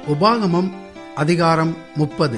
உபாகமம் அதிகாரம் முப்பது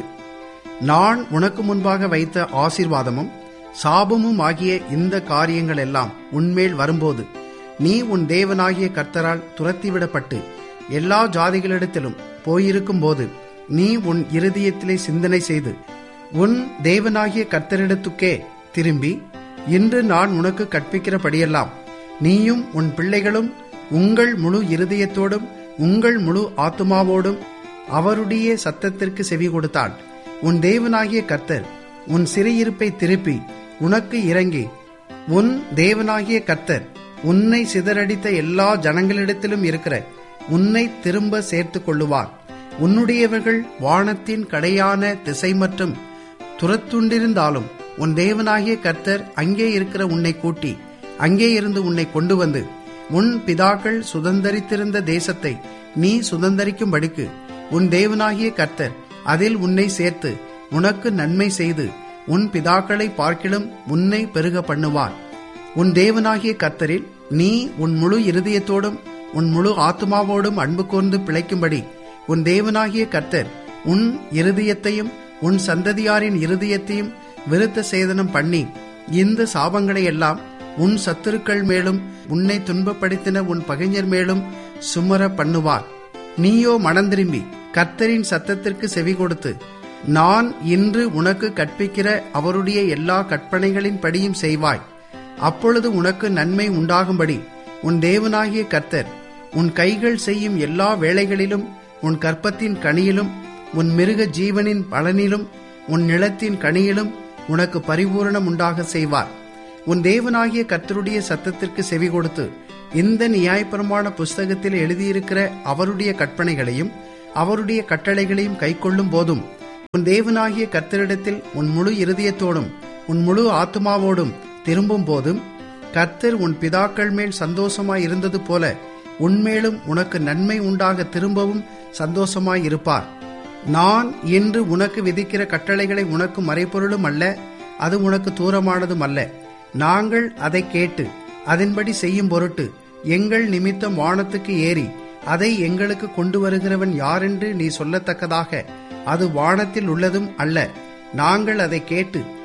நான் உனக்கு முன்பாக வைத்த ஆசீர்வாதமும் சாபமும் ஆகிய இந்த காரியங்கள் எல்லாம் உன்மேல் வரும்போது நீ உன் தேவனாகிய கர்த்தரால் துரத்திவிடப்பட்டு எல்லா ஜாதிகளிடத்திலும் போயிருக்கும் போது நீ உன் இருதயத்திலே சிந்தனை செய்து உன் தேவனாகிய கர்த்தரிடத்துக்கே திரும்பி இன்று நான் உனக்கு கற்பிக்கிறபடியெல்லாம் நீயும் உன் பிள்ளைகளும் உங்கள் முழு இருதயத்தோடும் உங்கள் முழு ஆத்துமாவோடும் அவருடைய சத்தத்திற்கு செவி கொடுத்தான் உன் தேவனாகிய கர்த்தர் உன் சிறையிருப்பை திருப்பி உனக்கு இறங்கி உன் தேவனாகிய கர்த்தர் உன்னை சிதறடித்த எல்லா ஜனங்களிடத்திலும் இருக்கிற உன்னை திரும்ப சேர்த்துக் கொள்ளுவார் உன்னுடையவர்கள் வானத்தின் கடையான திசை மற்றும் துரத்துண்டிருந்தாலும் உன் தேவனாகிய கர்த்தர் அங்கே இருக்கிற உன்னை கூட்டி அங்கே இருந்து உன்னை கொண்டு வந்து உன் பிதாக்கள் சுதந்தரித்திருந்த தேசத்தை நீ சுதந்தரிக்கும்படிக்கு உன் தேவனாகிய கர்த்தர் அதில் உன்னை சேர்த்து உனக்கு நன்மை செய்து உன் பிதாக்களை பார்க்கிலும் உன்னை பெருக பண்ணுவார் உன் தேவனாகிய கர்த்தரில் நீ உன் முழு இருதயத்தோடும் உன் முழு ஆத்மாவோடும் அன்பு கூர்ந்து பிழைக்கும்படி உன் தேவனாகிய கர்த்தர் உன் இருதயத்தையும் உன் சந்ததியாரின் இருதயத்தையும் விருத்த சேதனம் பண்ணி இந்த சாபங்களை எல்லாம் உன் சத்துருக்கள் மேலும் உன்னை துன்பப்படுத்தின உன் பகைஞர் மேலும் சுமர பண்ணுவார் நீயோ மனந்திரும்பி கர்த்தரின் சத்தத்திற்கு செவி கொடுத்து நான் இன்று உனக்கு கற்பிக்கிற அவருடைய எல்லா கற்பனைகளின் படியும் செய்வாய் அப்பொழுது உனக்கு நன்மை உண்டாகும்படி உன் தேவனாகிய கர்த்தர் உன் கைகள் செய்யும் எல்லா வேலைகளிலும் உன் கற்பத்தின் கனியிலும் உன் மிருக ஜீவனின் பலனிலும் உன் நிலத்தின் கனியிலும் உனக்கு பரிபூரணம் உண்டாக செய்வார் உன் தேவனாகிய கர்த்தருடைய சத்தத்திற்கு செவி கொடுத்து இந்த நியாயப்பிரமாண புஸ்தகத்தில் எழுதியிருக்கிற அவருடைய கற்பனைகளையும் அவருடைய கட்டளைகளையும் கைக்கொள்ளும் போதும் உன் தேவனாகிய கர்த்தரிடத்தில் உன் முழு இருதயத்தோடும் உன் முழு ஆத்மாவோடும் திரும்பும் போதும் கர்த்தர் உன் பிதாக்கள் மேல் சந்தோஷமாய் இருந்தது போல உன்மேலும் உனக்கு நன்மை உண்டாக திரும்பவும் சந்தோஷமாய் இருப்பார் நான் இன்று உனக்கு விதிக்கிற கட்டளைகளை உனக்கு மறைப்பொருளும் அல்ல அது உனக்கு தூரமானதும் அல்ல நாங்கள் அதை கேட்டு அதன்படி செய்யும் பொருட்டு எங்கள் நிமித்தம் வானத்துக்கு ஏறி அதை எங்களுக்கு கொண்டு வருகிறவன் யாரென்று நீ சொல்லத்தக்கதாக அது வானத்தில் உள்ளதும் அல்ல நாங்கள் அதை கேட்டு